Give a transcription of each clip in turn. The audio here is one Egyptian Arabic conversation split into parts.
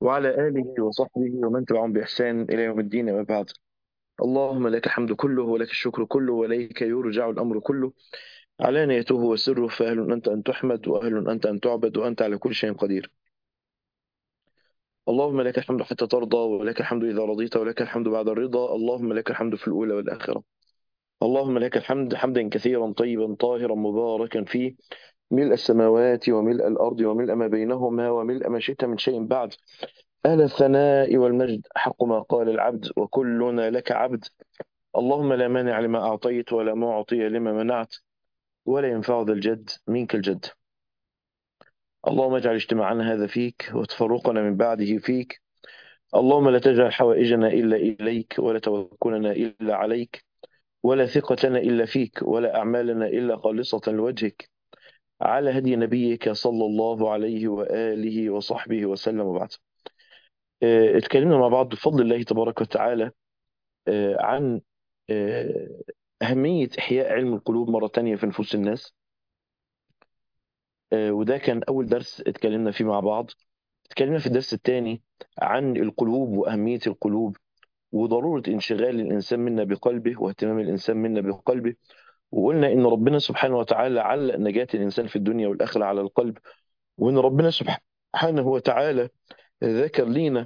وعلى آله وصحبه ومن تبعهم بإحسان إلى يوم الدين أما بعد اللهم لك الحمد كله ولك الشكر كله وإليك يرجع الأمر كله علانيته وسره فأهل أنت أن تحمد وأهل أنت أن تعبد وأنت على كل شيء قدير اللهم لك الحمد حتى ترضى ولك الحمد إذا رضيت ولك الحمد بعد الرضا اللهم لك الحمد في الأولى والآخرة اللهم لك الحمد حمدا كثيرا طيبا طاهرا مباركا فيه ملء السماوات وملء الأرض وملء ما بينهما وملء ما شئت من شيء بعد أهل الثناء والمجد حق ما قال العبد وكلنا لك عبد اللهم لا مانع لما أعطيت ولا معطي لما منعت ولا ينفع ذا الجد منك الجد اللهم اجعل اجتماعنا هذا فيك وتفرقنا من بعده فيك اللهم لا تجعل حوائجنا إلا إليك ولا توكلنا إلا عليك ولا ثقتنا إلا فيك ولا أعمالنا إلا خالصة لوجهك على هدي نبيك صلى الله عليه وآله وصحبه وسلم وبعد آه، اتكلمنا مع بعض بفضل الله تبارك وتعالى آه، عن آه، أهمية إحياء علم القلوب مرة تانية في نفوس الناس آه، وده كان أول درس اتكلمنا فيه مع بعض اتكلمنا في الدرس الثاني عن القلوب وأهمية القلوب وضرورة انشغال الإنسان منا بقلبه واهتمام الإنسان منا بقلبه وقلنا إن ربنا سبحانه وتعالى علق نجاة الإنسان في الدنيا والآخرة على القلب وإن ربنا سبحانه وتعالى ذكر لينا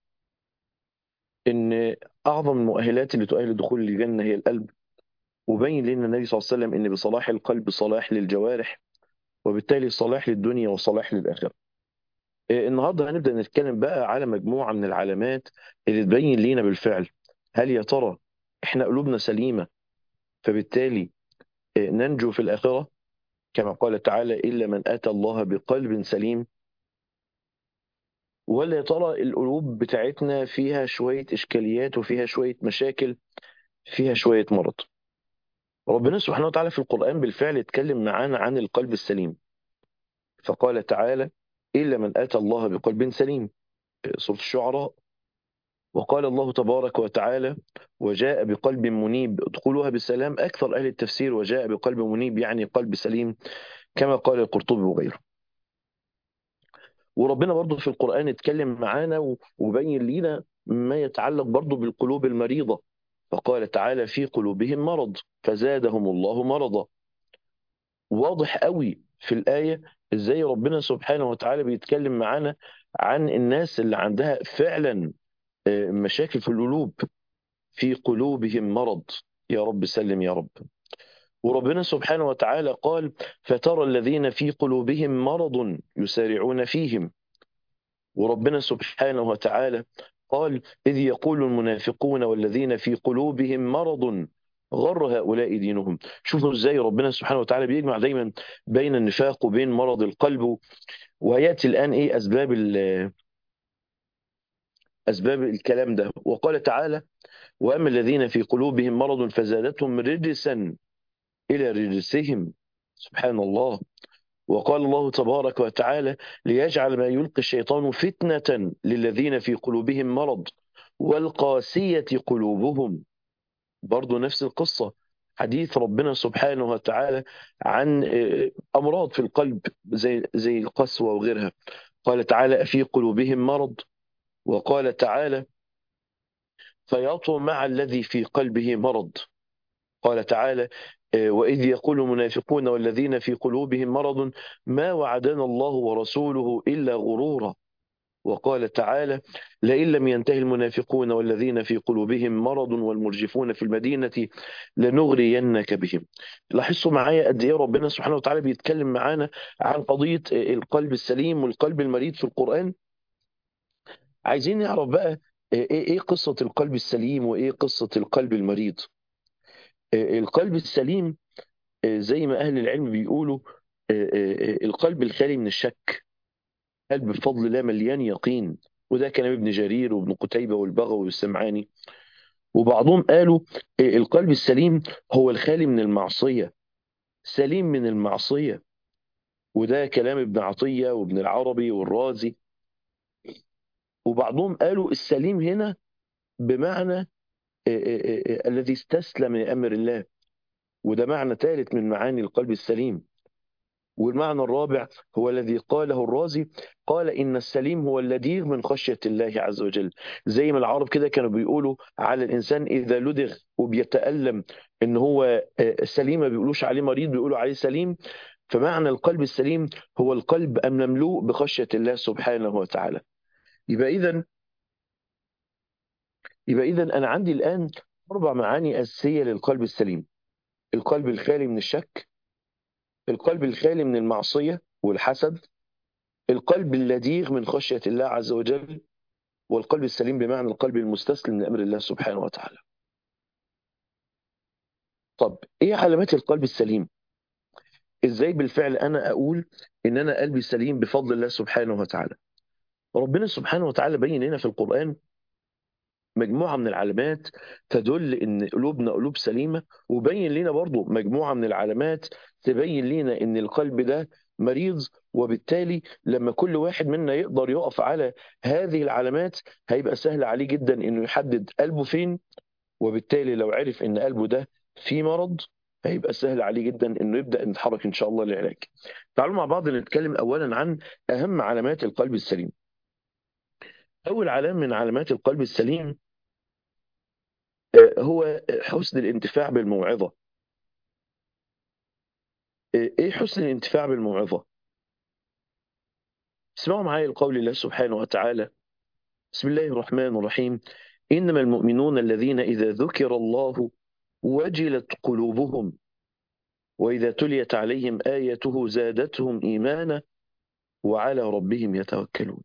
إن أعظم المؤهلات اللي تؤهل دخول الجنة هي القلب وبين لنا النبي صلى الله عليه وسلم إن بصلاح القلب صلاح للجوارح وبالتالي صلاح للدنيا وصلاح للآخرة آه، النهارده هنبدأ نتكلم بقى على مجموعة من العلامات اللي تبين لينا بالفعل هل يا ترى احنا قلوبنا سليمة فبالتالي آه، ننجو في الآخرة كما قال تعالى إلا من أتى الله بقلب سليم ولا يا ترى القلوب بتاعتنا فيها شوية إشكاليات وفيها شوية مشاكل فيها شوية مرض ربنا سبحانه وتعالى في القرآن بالفعل اتكلم معانا عن القلب السليم فقال تعالى إلا من أتى الله بقلب سليم سورة الشعراء وقال الله تبارك وتعالى وجاء بقلب منيب ادخلوها بسلام أكثر أهل التفسير وجاء بقلب منيب يعني قلب سليم كما قال القرطبي وغيره وربنا برضو في القرآن اتكلم معانا و- وبين لينا ما يتعلق برضو بالقلوب المريضة فقال تعالى في قلوبهم مرض فزادهم الله مرضا واضح قوي في الآية ازاي ربنا سبحانه وتعالى بيتكلم معانا عن الناس اللي عندها فعلا آه، مشاكل في القلوب في قلوبهم مرض يا رب سلم يا رب وربنا سبحانه وتعالى قال فترى الذين في قلوبهم مرض يسارعون فيهم وربنا سبحانه وتعالى قال إذ يقول المنافقون والذين في قلوبهم مرض غر هؤلاء دينهم شوفوا ازاي ربنا سبحانه وتعالى بيجمع دايما بين النفاق وبين مرض القلب وياتي الان ايه اسباب ال- اسباب الكلام ده وقال تعالى واما الذين في قلوبهم مرض فزادتهم رجسا الى رجسهم سبحان الله وقال الله تبارك وتعالى ليجعل ما يلقي الشيطان فتنة للذين في قلوبهم مرض والقاسية قلوبهم برضو نفس القصة حديث ربنا سبحانه وتعالى عن آه، أمراض في القلب زي زي القسوة وغيرها قال تعالى في قلوبهم مرض وقال تعالى فيطمع الذي في قلبه مرض قال تعالى آه، وإذ يقول المنافقون والذين في قلوبهم مرض ما وعدنا الله ورسوله إلا غرورا وقال تعالى لئن لم ينتهي المنافقون والذين في قلوبهم مرض والمرجفون في المدينة لنغرينك بهم لاحظوا معايا قد ايه ربنا سبحانه وتعالى بيتكلم معانا عن قضية القلب السليم والقلب المريض في القرآن عايزين نعرف بقى ايه ايه قصة القلب السليم وايه قصة القلب المريض القلب السليم زي ما أهل العلم بيقولوا القلب الخالي من الشك قلب بفضل الله مليان يقين وده كلام ابن جرير وابن قتيبة والبغوي والسمعاني وبعضهم قالوا القلب السليم هو الخالي من المعصية سليم من المعصية وده كلام ابن عطية وابن العربي والرازي وبعضهم قالوا السليم هنا بمعنى الذي استسلم لأمر الله وده معنى ثالث من معاني القلب السليم والمعنى الرابع هو الذي قاله الرازي قال إن السليم هو اللديغ من خشية الله عز وجل زي ما العرب كده كانوا بيقولوا على الإنسان إذا لدغ وبيتألم إن هو سليم ما بيقولوش عليه مريض بيقولوا عليه سليم فمعنى القلب السليم هو القلب المملوء بخشية الله سبحانه وتعالى يبقى إذا يبقى إذا أنا عندي الآن أربع معاني أساسية للقلب السليم القلب الخالي من الشك القلب الخالي من المعصية والحسد القلب اللديغ من خشية الله عز وجل والقلب السليم بمعنى القلب المستسلم لأمر الله سبحانه وتعالى طب إيه علامات القلب السليم إزاي بالفعل أنا أقول إن أنا قلبي سليم بفضل الله سبحانه وتعالى ربنا سبحانه وتعالى بين لنا في القرآن مجموعة من العلامات تدل إن قلوبنا قلوب سليمة وبين لنا برضو مجموعة من العلامات تبين لنا إن القلب ده مريض وبالتالي لما كل واحد منا يقدر يقف على هذه العلامات هيبقى سهل عليه جدا إنه يحدد قلبه فين وبالتالي لو عرف إن قلبه ده فيه مرض هيبقى سهل عليه جدا إنه يبدأ نتحرك إن شاء الله للعلاج. تعالوا مع بعض نتكلم أولا عن أهم علامات القلب السليم. أول علامة من علامات القلب السليم هو حسن الانتفاع بالموعظة ايه حسن الانتفاع بالموعظة اسمعوا معايا القول الله سبحانه وتعالى بسم الله الرحمن الرحيم إنما المؤمنون الذين إذا ذكر الله وجلت قلوبهم وإذا تليت عليهم آيته زادتهم إيمانا وعلى ربهم يتوكلون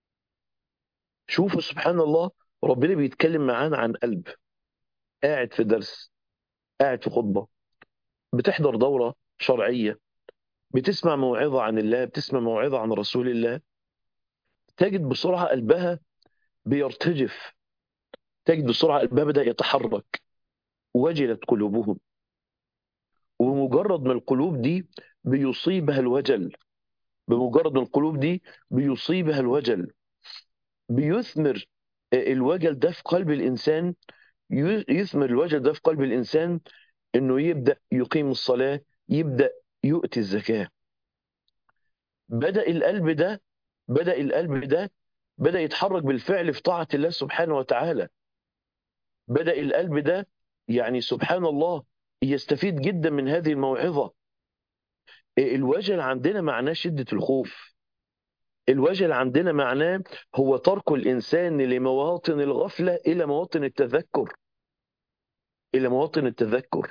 شوفوا سبحان الله ربنا بيتكلم معانا عن قلب قاعد في درس قاعد في خطبة بتحضر دورة شرعية بتسمع موعظة عن الله بتسمع موعظة عن رسول الله تجد بسرعة قلبها بيرتجف تجد بسرعة قلبها بدأ يتحرك وجلت قلوبهم ومجرد ما القلوب دي بيصيبها الوجل بمجرد ما القلوب دي بيصيبها الوجل بيثمر الوجل ده في قلب الإنسان يثمر الوجل ده في قلب الإنسان إنه يبدأ يقيم الصلاة يبدأ يؤتي الزكاة بدأ القلب ده بدأ القلب ده بدأ يتحرك بالفعل في طاعة الله سبحانه وتعالى بدأ القلب ده يعني سبحان الله يستفيد جدا من هذه الموعظة الوجل عندنا معناه شدة الخوف الوجل عندنا معناه هو ترك الإنسان لمواطن الغفلة إلى مواطن التذكر إلى مواطن التذكر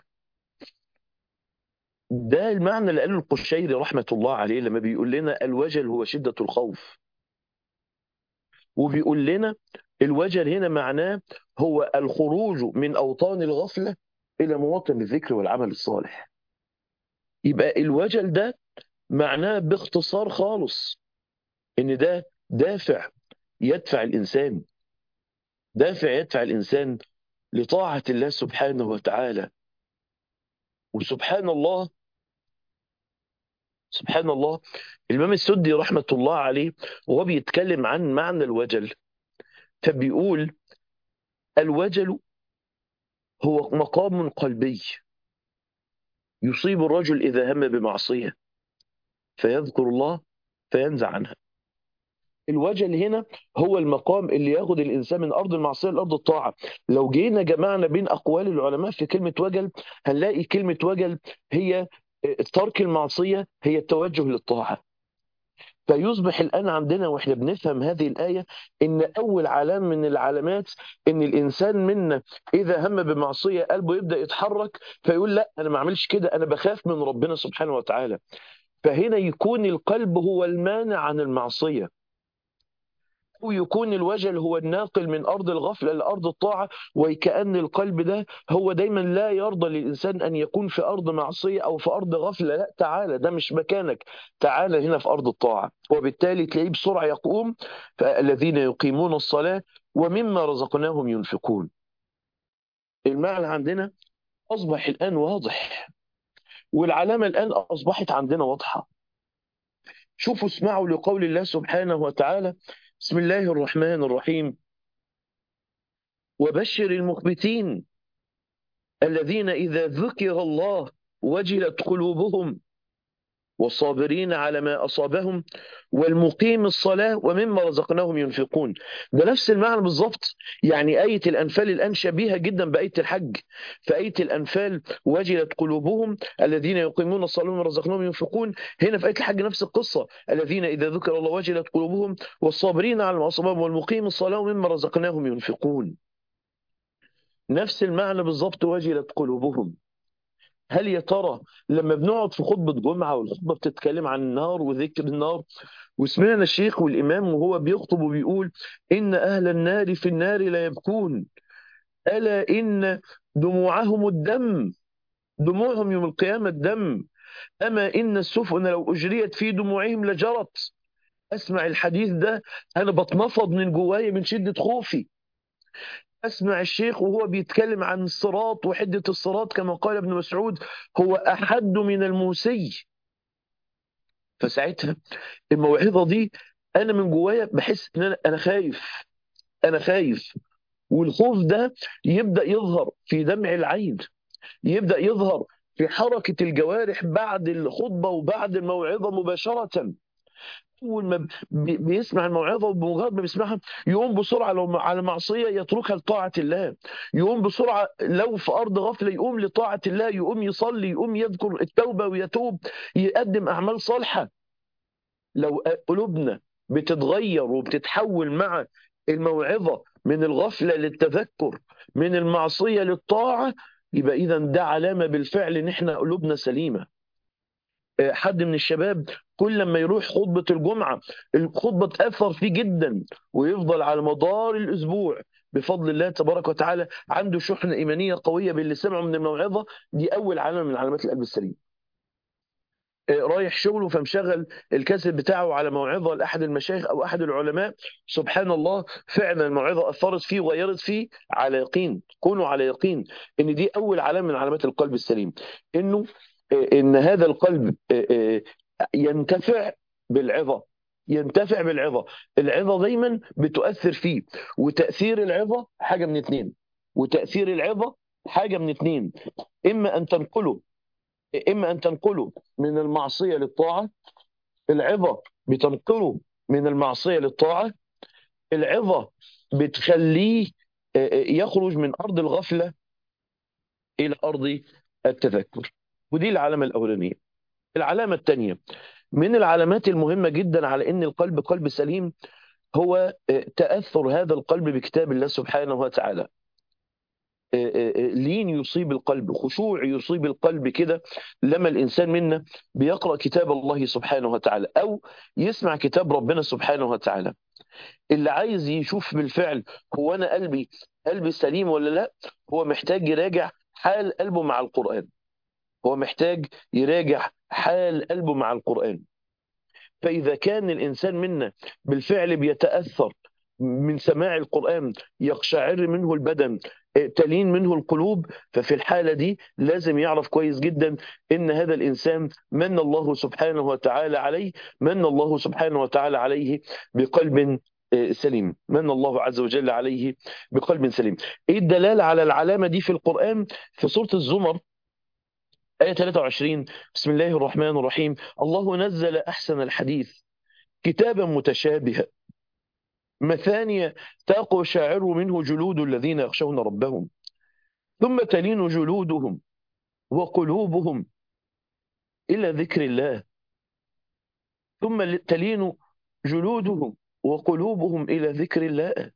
ده المعنى اللي قاله القشيري رحمة الله عليه لما بيقول لنا الوجل هو شدة الخوف وبيقول لنا الوجل هنا معناه هو الخروج من أوطان الغفلة إلى مواطن الذكر والعمل الصالح يبقى الوجل ده معناه باختصار خالص إن ده دافع يدفع الإنسان دافع يدفع الإنسان لطاعة الله سبحانه وتعالى وسبحان الله سبحان الله الإمام السدي رحمة الله عليه وهو بيتكلم عن معنى الوجل فبيقول الوجل هو مقام قلبي يصيب الرجل إذا هم بمعصية فيذكر الله فينزع عنها الوجل هنا هو المقام اللي ياخد الانسان من ارض المعصيه لارض الطاعه لو جينا جمعنا بين اقوال العلماء في كلمه وجل هنلاقي كلمه وجل هي ترك المعصيه هي التوجه للطاعه فيصبح الان عندنا واحنا بنفهم هذه الايه ان اول علامه من العلامات ان الانسان منا اذا هم بمعصيه قلبه يبدا يتحرك فيقول لا انا ما اعملش كده انا بخاف من ربنا سبحانه وتعالى فهنا يكون القلب هو المانع عن المعصيه أو يكون الوجل هو الناقل من أرض الغفلة لأرض الطاعة وكأن القلب ده هو دايما لا يرضى للإنسان أن يكون في أرض معصية أو في أرض غفلة لا تعالى ده مش مكانك تعالى هنا في أرض الطاعة وبالتالي تلاقيه بسرعة يقوم فالذين يقيمون الصلاة ومما رزقناهم ينفقون المعنى عندنا أصبح الآن واضح والعلامة الآن أصبحت عندنا واضحة شوفوا اسمعوا لقول الله سبحانه وتعالى بسم الله الرحمن الرحيم وبشر المخبتين الذين إذا ذكر الله وجلت قلوبهم والصابرين على ما أصابهم والمقيم الصلاة ومما رزقناهم ينفقون ده نفس المعنى بالظبط يعني آية الأنفال الآن شبيهة جدا بآية الحج في آية الأنفال وجلت قلوبهم الذين يقيمون الصلاة ومما رزقناهم ينفقون هنا في آية الحج نفس القصة الذين إذا ذكر الله وجلت قلوبهم والصابرين على ما أصابهم والمقيم الصلاة ومما رزقناهم ينفقون نفس المعنى بالظبط وجلت قلوبهم هل يا ترى لما بنقعد في خطبة جمعة والخطبة بتتكلم عن النار وذكر النار وسمعنا الشيخ والإمام وهو بيخطب وبيقول إن أهل النار في النار لا يبكون ألا إن دموعهم الدم دموعهم يوم القيامة الدم أما إن السفن لو أجريت في دموعهم لجرت أسمع الحديث ده أنا بتنفض من جوايا من شدة خوفي أسمع الشيخ وهو بيتكلم عن الصراط وحدة الصراط كما قال ابن مسعود هو أحد من الموسي فساعتها الموعظة دي أنا من جوايا بحس إن أنا, أنا خايف أنا خايف والخوف ده يبدأ يظهر في دمع العين يبدأ يظهر في حركة الجوارح بعد الخطبة وبعد الموعظة مباشرة اول ما بي- بيسمع الموعظه وبمجرد ما بيسمعها يقوم بسرعه لو على معصيه يتركها لطاعه الله يقوم بسرعه لو في ارض غفله يقوم لطاعه الله يقوم يصلي يقوم يذكر التوبه ويتوب يقدم اعمال صالحه لو قلوبنا بتتغير وبتتحول مع الموعظه من الغفله للتذكر من المعصيه للطاعه يبقى اذا ده علامه بالفعل ان احنا قلوبنا سليمه حد من الشباب كل لما يروح خطبة الجمعة الخطبة تأثر فيه جدا ويفضل على مدار الأسبوع بفضل الله تبارك وتعالى عنده شحنة إيمانية قوية باللي سمعه من الموعظة دي أول علامة من علامات القلب السليم رايح شغله فمشغل الكاسيت بتاعه على موعظة لأحد المشايخ أو أحد العلماء سبحان الله فعلا الموعظة أثرت فيه وغيرت فيه على يقين كونوا على يقين إن دي أول علامة من علامات القلب السليم إنه ان هذا القلب ينتفع بالعظه ينتفع بالعظه العظه دايما بتؤثر فيه وتاثير العظه حاجه من اتنين وتاثير العظه حاجه من اتنين اما ان تنقله اما ان تنقله من المعصيه للطاعه العظه بتنقله من المعصيه للطاعه العظه بتخليه يخرج من ارض الغفله الى ارض التذكر ودي العلامة الأولانية العلامة الثانية من العلامات المهمة جدا على أن القلب قلب سليم هو تأثر هذا القلب بكتاب الله سبحانه وتعالى لين يصيب القلب خشوع يصيب القلب كده لما الإنسان منا بيقرأ كتاب الله سبحانه وتعالى أو يسمع كتاب ربنا سبحانه وتعالى اللي عايز يشوف بالفعل هو أنا قلبي قلبي سليم ولا لا هو محتاج يراجع حال قلبه مع القرآن هو محتاج يراجع حال قلبه مع القرآن فإذا كان الإنسان منا بالفعل بيتأثر من سماع القرآن يقشعر منه البدن تلين منه القلوب ففي الحالة دي لازم يعرف كويس جدا إن هذا الإنسان من الله سبحانه وتعالى عليه من الله سبحانه وتعالى عليه بقلب سليم من الله عز وجل عليه بقلب سليم ايه الدلالة على العلامة دي في القرآن في سورة الزمر آية 23 بسم الله الرحمن الرحيم الله نزل أحسن الحديث كتابا متشابها مثانية تقشعر منه جلود الذين يخشون ربهم ثم تلين جلودهم وقلوبهم إلى ذكر الله ثم تلين جلودهم وقلوبهم إلى ذكر الله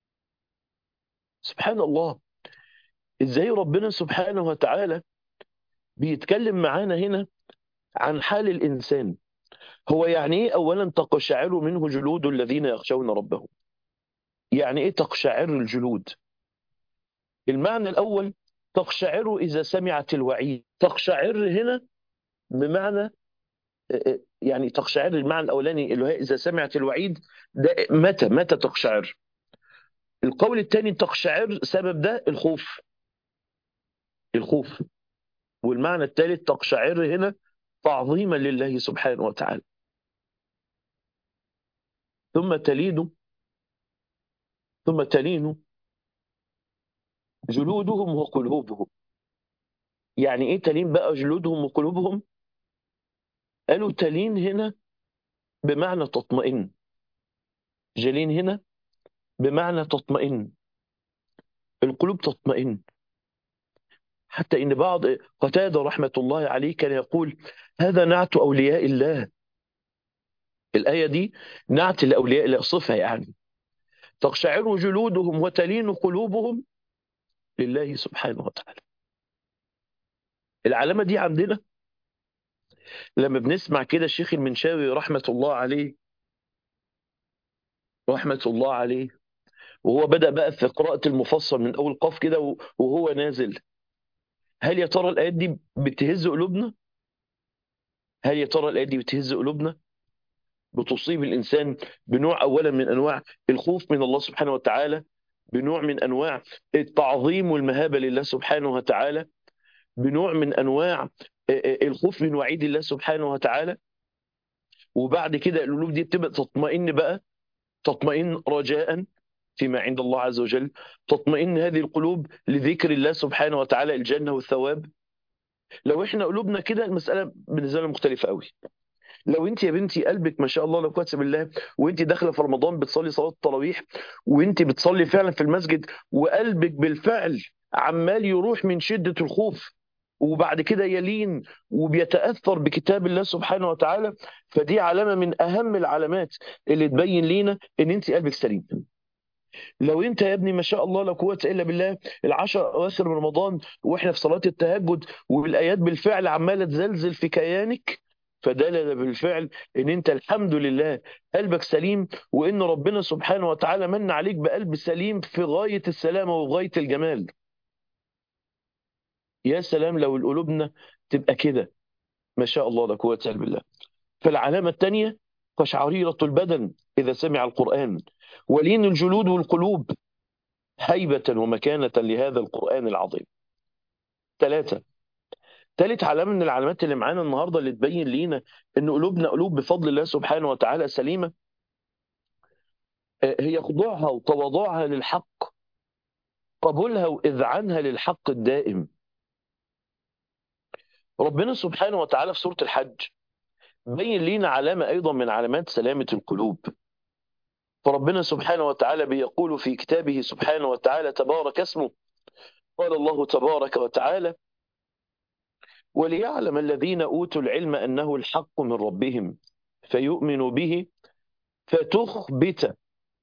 سبحان الله إزاي ربنا سبحانه وتعالى بيتكلم معانا هنا عن حال الإنسان هو يعني إيه أولا تقشعر منه جلود الذين يخشون ربهم يعني إيه تقشعر الجلود المعنى الأول تقشعر إذا سمعت الوعيد تقشعر هنا بمعنى يعني تقشعر المعنى الأولاني اللي هي إذا سمعت الوعيد ده متى متى تقشعر القول الثاني تقشعر سبب ده الخوف الخوف والمعنى الثالث تقشعر هنا تعظيما لله سبحانه وتعالى ثم تلين ثم تلين جلودهم وقلوبهم يعني ايه تلين بقى جلودهم وقلوبهم قالوا تلين هنا بمعنى تطمئن جلين هنا بمعنى تطمئن القلوب تطمئن حتى إن بعض قتادة رحمة الله عليه كان يقول هذا نعت أولياء الله الآية دي نعت لأولياء الله صفة يعني تقشعر جلودهم وتلين قلوبهم لله سبحانه وتعالى العلامة دي عندنا لما بنسمع كده الشيخ المنشاوي رحمة الله عليه رحمة الله عليه وهو بدأ بقى في قراءة المفصل من أول قاف كده وهو نازل هل يا ترى الآيات دي بتهز قلوبنا؟ هل يا ترى الآيات دي بتهز قلوبنا؟ بتصيب الإنسان بنوع أولا من أنواع الخوف من الله سبحانه وتعالى بنوع من أنواع التعظيم والمهابة لله سبحانه وتعالى بنوع من أنواع الخوف من وعيد الله سبحانه وتعالى وبعد كده القلوب دي بتبقى تطمئن بقى تطمئن رجاء فيما عند الله عز وجل تطمئن هذه القلوب لذكر الله سبحانه وتعالى الجنة والثواب لو احنا قلوبنا كده المسألة بالنسبة لنا مختلفة قوي لو انت يا بنتي قلبك ما شاء الله لا قوه بالله وانت داخله في رمضان بتصلي صلاه التراويح وانت بتصلي فعلا في المسجد وقلبك بالفعل عمال يروح من شده الخوف وبعد كده يلين وبيتاثر بكتاب الله سبحانه وتعالى فدي علامه من اهم العلامات اللي تبين لينا ان انت قلبك سليم لو انت يا ابني ما شاء الله لا قوه الا بالله العشر اواخر من رمضان واحنا في صلاه التهجد والايات بالفعل عماله تزلزل في كيانك فدل بالفعل ان انت الحمد لله قلبك سليم وان ربنا سبحانه وتعالى من عليك بقلب سليم في غايه السلامه وغايه الجمال. يا سلام لو قلوبنا تبقى كده ما شاء الله لا قوه الا بالله. فالعلامه الثانيه قشعريره البدن اذا سمع القران ولين الجلود والقلوب هيبه ومكانه لهذا القران العظيم. ثلاثه ثالث علامة من العلامات اللي معانا النهاردة اللي تبين لينا إن قلوبنا قلوب بفضل الله سبحانه وتعالى سليمة هي خضوعها وتواضعها للحق قبولها وإذعانها للحق الدائم ربنا سبحانه وتعالى في سورة الحج بين لينا علامة أيضا من علامات سلامة القلوب فربنا سبحانه وتعالى بيقول في كتابه سبحانه وتعالى تبارك اسمه قال الله تبارك وتعالى وليعلم الذين أوتوا العلم أنه الحق من ربهم فيؤمنوا به فتخبت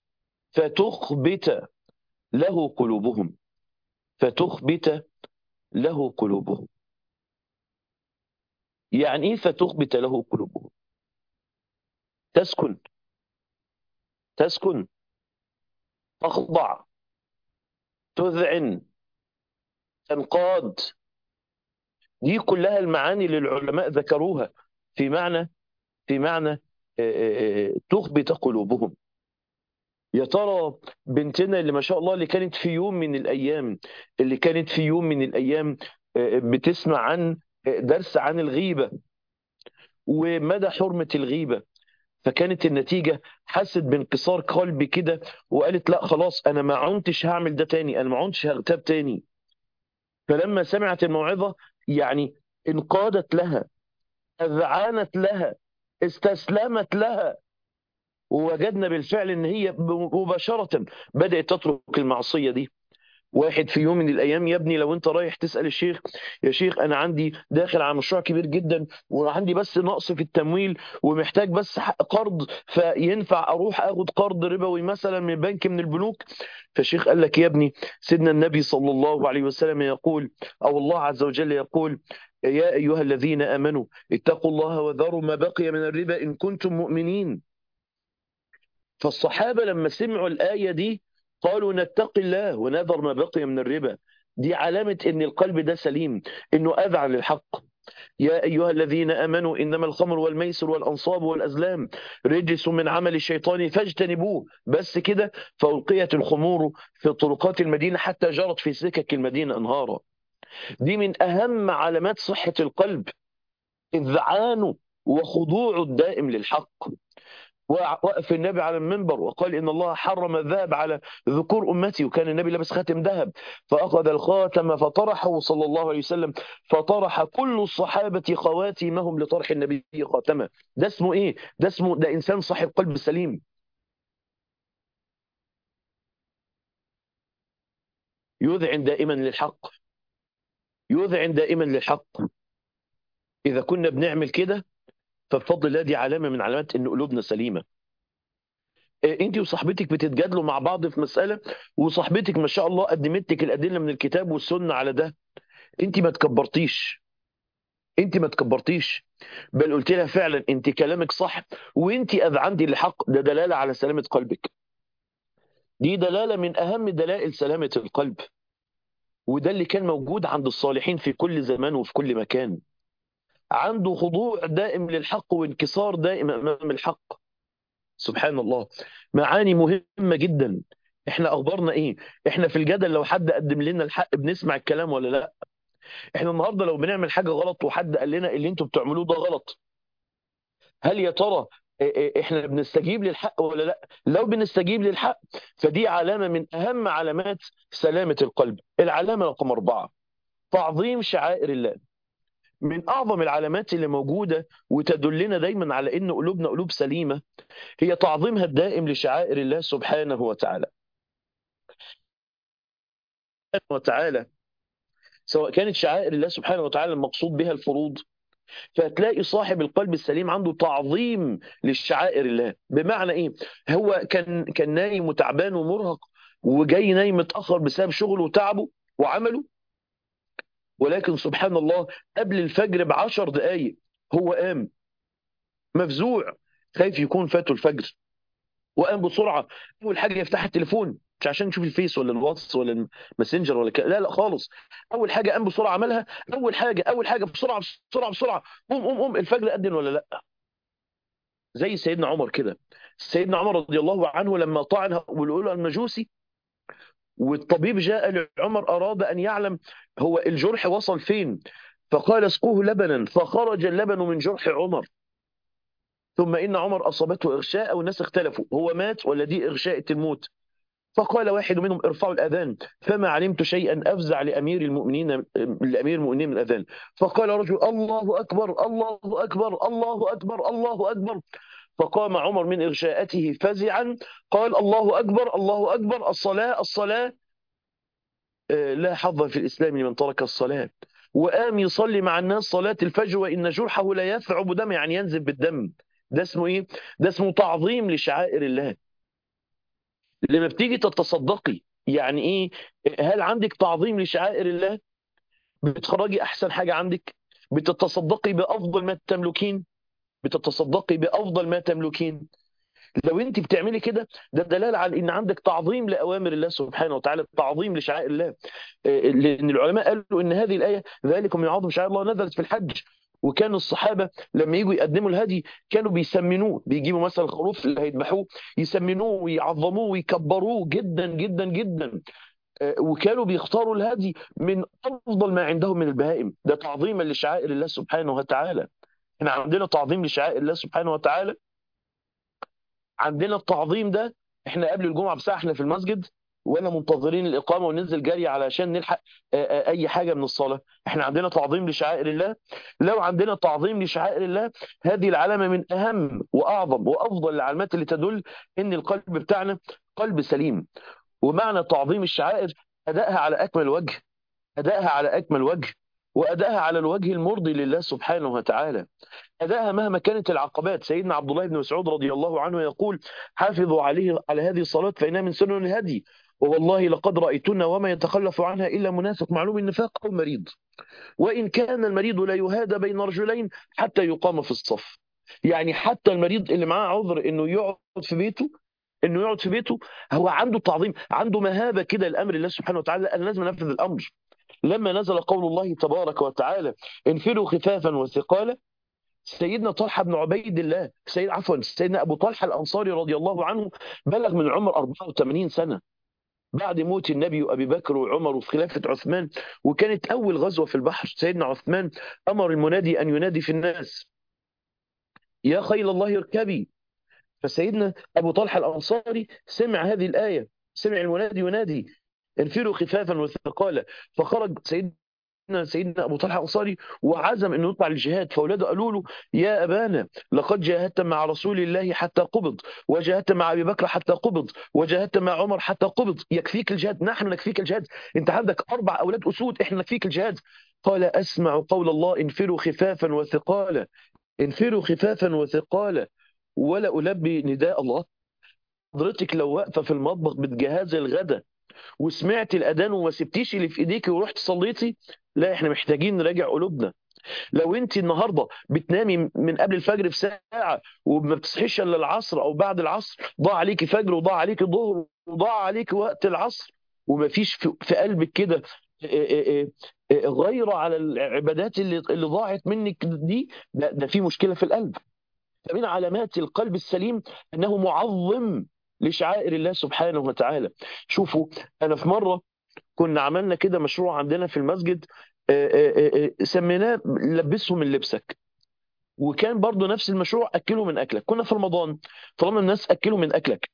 فتخبت له قلوبهم فتخبت له قلوبهم يعني ايه فتخبت له قلوبهم تسكن تسكن تخضع تذعن تنقاد دي كلها المعاني اللي العلماء ذكروها في معنى في معنى تخبت قلوبهم يا ترى بنتنا اللي ما شاء الله اللي كانت في يوم من الايام اللي كانت في يوم من الايام بتسمع عن درس عن الغيبه ومدى حرمه الغيبه فكانت النتيجه حست بانكسار قلبي كده وقالت لا خلاص انا ما عنتش هعمل ده تاني انا ما عنتش هغتاب تاني فلما سمعت الموعظه يعني انقادت لها اذعنت لها استسلمت لها ووجدنا بالفعل ان هي مباشره بدات تترك المعصيه دي واحد في يوم من الايام يا ابني لو انت رايح تسال الشيخ يا شيخ انا عندي داخل على مشروع كبير جدا وعندي بس نقص في التمويل ومحتاج بس قرض فينفع اروح اخد قرض ربوي مثلا من بنك من البنوك فالشيخ قال لك يا ابني سيدنا النبي صلى الله عليه وسلم يقول او الله عز وجل يقول يا ايها الذين امنوا اتقوا الله وذروا ما بقي من الربا ان كنتم مؤمنين فالصحابه لما سمعوا الايه دي قالوا نتقي الله ونذر ما بقي من الربا دي علامة ان القلب ده سليم انه اذعن للحق يا ايها الذين امنوا انما الخمر والميسر والانصاب والازلام رجس من عمل الشيطان فاجتنبوه بس كده فالقيت الخمور في طرقات المدينه حتى جرت في سكك المدينه انهارا دي من اهم علامات صحه القلب اذعانه وخضوعه الدائم للحق وقف النبي على المنبر وقال إن الله حرم الذهب على ذكور أمتي وكان النبي لابس خاتم ذهب فأخذ الخاتم فطرحه صلى الله عليه وسلم فطرح كل الصحابة خواتمهم لطرح النبي خاتمه ده اسمه إيه؟ ده اسمه ده إنسان صاحب قلب سليم يذعن دائما للحق يذعن دائما للحق إذا كنا بنعمل كده فبفضل الله دي علامة من علامات إن قلوبنا سليمة انت وصاحبتك بتتجادلوا مع بعض في مسألة وصاحبتك ما شاء الله قدمت لك الأدلة من الكتاب والسنة على ده انت ما تكبرتيش انت ما تكبرتيش بل قلت لها فعلا انت كلامك صح وانت اذعنتي الحق ده دلالة على سلامة قلبك دي دلالة من أهم دلائل سلامة القلب وده اللي كان موجود عند الصالحين في كل زمان وفي كل مكان عنده خضوع دائم للحق وانكسار دائم امام الحق سبحان الله معاني مهمه جدا احنا اخبارنا ايه احنا في الجدل لو حد قدم لنا الحق بنسمع الكلام ولا لا احنا النهارده لو بنعمل حاجه غلط وحد قال لنا اللي انتوا بتعملوه ده غلط هل يا ترى احنا بنستجيب للحق ولا لا لو بنستجيب للحق فدي علامه من اهم علامات سلامه القلب العلامه رقم أربعة تعظيم شعائر الله من أعظم العلامات اللي موجودة وتدلنا دايما على أن قلوبنا قلوب سليمة هي تعظيمها الدائم لشعائر الله سبحانه وتعالى وتعالى سواء كانت شعائر الله سبحانه وتعالى المقصود بها الفروض فهتلاقي صاحب القلب السليم عنده تعظيم للشعائر الله بمعنى ايه هو كان كان نايم وتعبان ومرهق وجاي نايم متاخر بسبب شغله وتعبه وعمله ولكن سبحان الله قبل الفجر بعشر دقايق هو قام مفزوع خايف يكون فاته الفجر وقام بسرعة أول حاجة يفتح التليفون مش عشان يشوف الفيس ولا الواتس ولا الماسنجر ولا كده لا لا خالص أول حاجة قام بسرعة عملها أول حاجة أول حاجة بسرعة بسرعة بسرعة قوم قوم قوم الفجر أذن ولا لا زي سيدنا عمر كده سيدنا عمر رضي الله عنه لما طعن والأولى المجوسي والطبيب جاء لعمر أراد أن يعلم هو الجرح وصل فين فقال اسقوه لبنا فخرج اللبن من جرح عمر ثم إن عمر أصابته إغشاء والناس اختلفوا هو مات ولا دي إغشاء الموت فقال واحد منهم ارفعوا الأذان فما علمت شيئا أفزع لأمير المؤمنين لأمير المؤمنين من الأذان فقال رجل الله أكبر الله أكبر الله أكبر الله أكبر فقام عمر من إغشاءته فزعا قال الله أكبر الله أكبر الصلاة الصلاة لا حظ في الإسلام لمن ترك الصلاة وقام يصلي مع الناس صلاة الفجر وإن جرحه لا يثعب دم يعني ينزل بالدم ده اسمه إيه؟ ده اسمه تعظيم لشعائر الله لما بتيجي تتصدقي يعني إيه هل عندك تعظيم لشعائر الله بتخرجي أحسن حاجة عندك بتتصدقي بأفضل ما تملكين بتتصدقي بأفضل ما تملكين لو انت بتعملي كده ده دلاله على ان عندك تعظيم لاوامر الله سبحانه وتعالى تعظيم لشعائر الله لان العلماء قالوا ان هذه الايه ذلكم يعظم شعائر الله نزلت في الحج وكان الصحابه لما يجوا يقدموا الهدي كانوا بيسمنوه بيجيبوا مثلا الخروف اللي هيذبحوه يسمنوه ويعظموه ويكبروه جدا جدا جدا وكانوا بيختاروا الهدي من افضل ما عندهم من البهائم ده تعظيما لشعائر الله سبحانه وتعالى احنا عندنا تعظيم لشعائر الله سبحانه وتعالى عندنا التعظيم ده احنا قبل الجمعه بساعه احنا في المسجد وانا منتظرين الاقامه وننزل جري علشان نلحق اي حاجه من الصلاه احنا عندنا تعظيم لشعائر الله لو عندنا تعظيم لشعائر الله هذه العلامه من اهم واعظم وافضل العلامات اللي تدل ان القلب بتاعنا قلب سليم ومعنى تعظيم الشعائر ادائها على اكمل وجه ادائها على اكمل وجه وادائها على الوجه المرضي لله سبحانه وتعالى أداها مهما كانت العقبات سيدنا عبد الله بن مسعود رضي الله عنه يقول حافظوا عليه على هذه الصلاة فإنها من سنن الهدي ووالله لقد رأيتنا وما يتخلف عنها إلا منافق معلوم النفاق أو مريض وإن كان المريض لا يهادى بين رجلين حتى يقام في الصف يعني حتى المريض اللي معاه عذر إنه يقعد في بيته انه يقعد في بيته هو عنده تعظيم عنده مهابه كده لامر الله سبحانه وتعالى انا لازم انفذ الامر لما نزل قول الله تبارك وتعالى انفروا خفافا وثقالا سيدنا طلحة بن عبيد الله سيد عفوا سيدنا أبو طلحة الأنصاري رضي الله عنه بلغ من العمر 84 سنة بعد موت النبي وأبي بكر وعمر وفي خلافة عثمان وكانت أول غزوة في البحر سيدنا عثمان أمر المنادي أن ينادي في الناس يا خيل الله اركبي فسيدنا أبو طلحة الأنصاري سمع هذه الآية سمع المنادي ينادي انفروا خفافا وثقالا فخرج سيدنا سيدنا ابو طلحه الانصاري وعزم انه يطلع للجهاد فاولاده قالوا له يا ابانا لقد جاهدت مع رسول الله حتى قبض وجاهدت مع ابي بكر حتى قبض وجاهدت مع عمر حتى قبض يكفيك الجهاد نحن نكفيك الجهاد انت عندك اربع اولاد اسود احنا نكفيك الجهاد قال اسمع قول الله انفروا خفافا وثقالا انفروا خفافا وثقالا ولا البي نداء الله حضرتك لو واقفه في المطبخ بتجهزي الغدا وسمعت الاذان وما سبتيش اللي في ايديكي ورحت صليتي لا احنا محتاجين نراجع قلوبنا لو انت النهارده بتنامي من قبل الفجر بساعه وما بتصحيش الا العصر او بعد العصر ضاع عليكي فجر وضاع عليكي ظهر وضاع عليكي وقت العصر وما فيش في في قلبك كده غيره على العبادات اللي اللي ضاعت منك دي ده, ده في مشكله في القلب فمن علامات القلب السليم انه معظم لشعائر الله سبحانه وتعالى شوفوا انا في مره كنا عملنا كده مشروع عندنا في المسجد سميناه لبسهم من لبسك وكان برضو نفس المشروع اكلوا من اكلك كنا في رمضان طالما الناس اكلوا من اكلك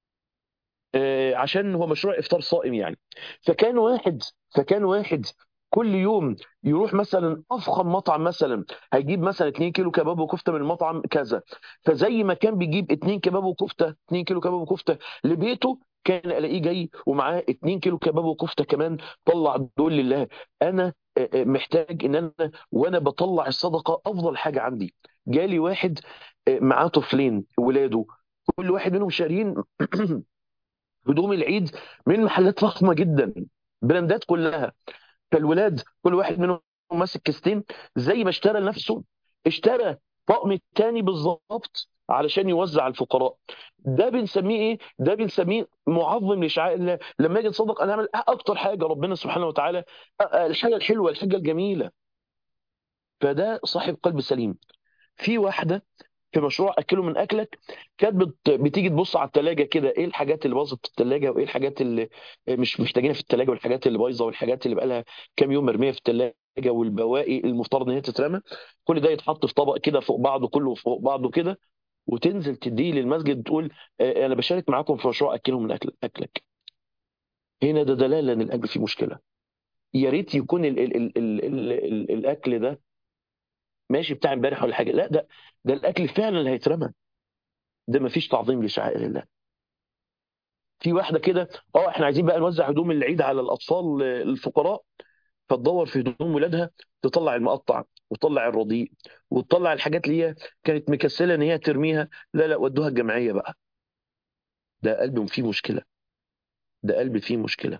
عشان هو مشروع افطار صائم يعني فكان واحد فكان واحد كل يوم يروح مثلا افخم مطعم مثلا هيجيب مثلا 2 كيلو كباب وكفته من المطعم كذا فزي ما كان بيجيب 2 كباب وكفته 2 كيلو كباب وكفته لبيته كان الاقيه جاي ومعاه 2 كيلو كباب وكفته كمان طلع دول لله انا محتاج ان انا وانا بطلع الصدقه افضل حاجه عندي جالي واحد معاه طفلين ولاده كل واحد منهم شارين هدوم العيد من محلات فخمه جدا براندات كلها فالولاد كل واحد منهم ماسك كيستين زي ما اشترى لنفسه اشترى طقم تاني بالظبط علشان يوزع على الفقراء ده بنسميه ايه ده بنسميه معظم لشعائر الله لما اجي نصدق انا اعمل اكتر حاجه ربنا سبحانه وتعالى الحاجه الحلوه الحاجه الجميله فده صاحب قلب سليم في واحده في مشروع اكله من اكلك كانت بت... بتيجي تبص على الثلاجه كده ايه الحاجات اللي باظت في الثلاجه وايه الحاجات اللي مش محتاجينها في الثلاجه والحاجات اللي بايظه والحاجات اللي بقالها كام يوم مرميه في الثلاجه والبواقي المفترض ان هي تترمى كل ده يتحط في طبق كده فوق بعضه كله فوق بعضه كده وتنزل تديه للمسجد تقول انا بشارك معاكم في مشروع اكلهم من أكل اكلك هنا ده دلاله ان القلب فيه مشكله يا ريت يكون ال ال ال ال ال ال الاكل ده ماشي بتاع امبارح ولا حاجه لا ده ده الاكل فعلا اللي هيترمى ده ما فيش تعظيم لشعائر الله في واحده كده اه احنا عايزين بقى نوزع هدوم العيد على الاطفال الفقراء فتدور في هدوم ولادها تطلع المقطع وتطلع الرديء وتطلع الحاجات اللي هي كانت مكسله ان هي ترميها لا لا ودوها الجمعيه بقى ده قلب فيه مشكله ده قلب فيه مشكله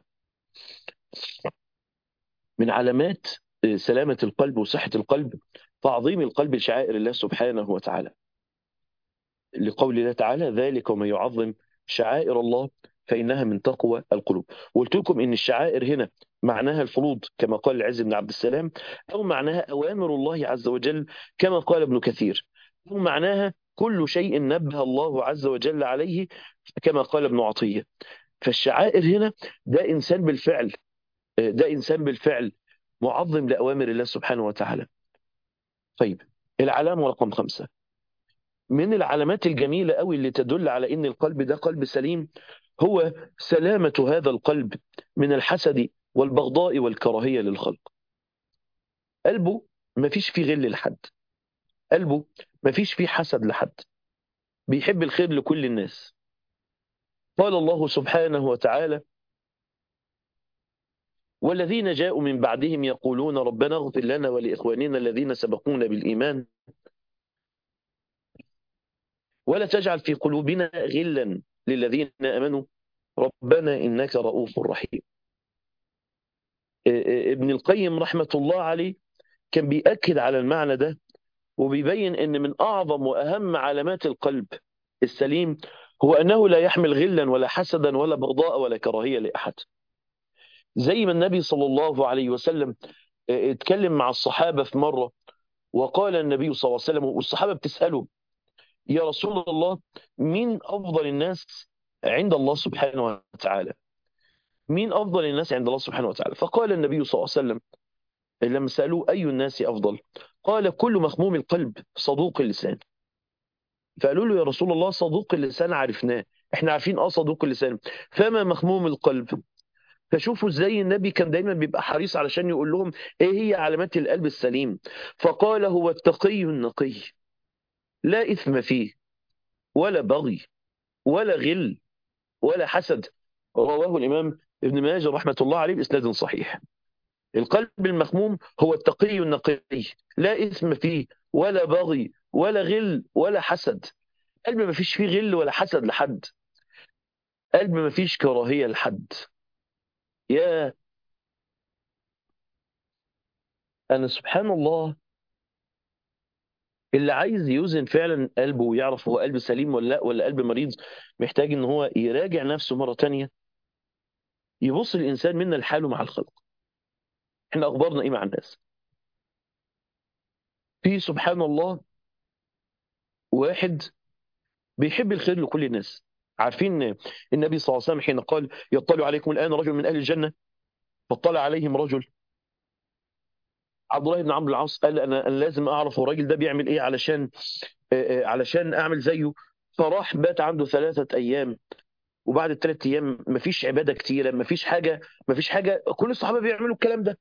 من علامات سلامه القلب وصحه القلب تعظيم القلب لشعائر الله سبحانه وتعالى لقول الله تعالى ذلك ومن يعظم شعائر الله فإنها من تقوى القلوب وقلت لكم إن الشعائر هنا معناها الفروض كما قال العز بن عبد السلام أو معناها أوامر الله عز وجل كما قال ابن كثير أو معناها كل شيء نبه الله عز وجل عليه كما قال ابن عطية فالشعائر هنا ده إنسان بالفعل ده إنسان بالفعل معظم لأوامر الله سبحانه وتعالى طيب العلامة رقم خمسة من العلامات الجميلة قوي اللي تدل على إن القلب ده قلب سليم هو سلامة هذا القلب من الحسد والبغضاء والكراهية للخلق قلبه ما فيش فيه غل لحد قلبه ما فيش فيه حسد لحد بيحب الخير لكل الناس قال الله سبحانه وتعالى والذين جاءوا من بعدهم يقولون ربنا اغفر لنا ولإخواننا الذين سبقونا بالإيمان ولا تجعل في قلوبنا غلا للذين آمنوا ربنا إنك رؤوف رحيم ابن القيم رحمة الله عليه كان بيأكد على المعنى ده وبيبين أن من أعظم وأهم علامات القلب السليم هو أنه لا يحمل غلا ولا حسدا ولا بغضاء ولا كراهية لأحد زي ما النبي صلى الله عليه وسلم اتكلم مع الصحابة في مرة وقال النبي صلى الله عليه وسلم والصحابة بتسأله يا رسول الله مين أفضل الناس عند الله سبحانه وتعالى مين أفضل الناس عند الله سبحانه وتعالى فقال النبي صلى الله عليه وسلم لما سألوه أي الناس أفضل قال كل مخموم القلب صدوق اللسان فقالوا له يا رسول الله صدوق اللسان عرفناه احنا عارفين اه صدوق اللسان فما مخموم القلب فشوفوا ازاي النبي كان دايما بيبقى حريص علشان يقول لهم ايه هي علامات القلب السليم فقال هو التقي النقي لا اثم فيه ولا بغي ولا غل ولا حسد رواه الامام ابن ماجه رحمه الله عليه باسناد صحيح القلب المخموم هو التقي النقي لا اثم فيه ولا بغي ولا غل ولا حسد قلب ما فيش فيه غل ولا حسد لحد قلب ما فيش كراهيه لحد يا انا سبحان الله اللي عايز يوزن فعلا قلبه ويعرف هو قلب سليم ولا لا ولا قلب مريض محتاج ان هو يراجع نفسه مرة تانية يبص الانسان منا لحاله مع الخلق احنا اخبارنا ايه مع الناس في سبحان الله واحد بيحب الخير لكل الناس عارفين النبي صلى الله عليه وسلم حين قال يطلع عليكم الان رجل من اهل الجنه فاطلع عليهم رجل عبد الله بن عمرو العاص قال انا أنا لازم اعرف هو الراجل ده بيعمل ايه علشان آه، آه، علشان اعمل زيه فراح بات عنده ثلاثة ايام وبعد الثلاث ايام مفيش عباده كتيره مفيش حاجه مفيش حاجه كل الصحابه بيعملوا الكلام ده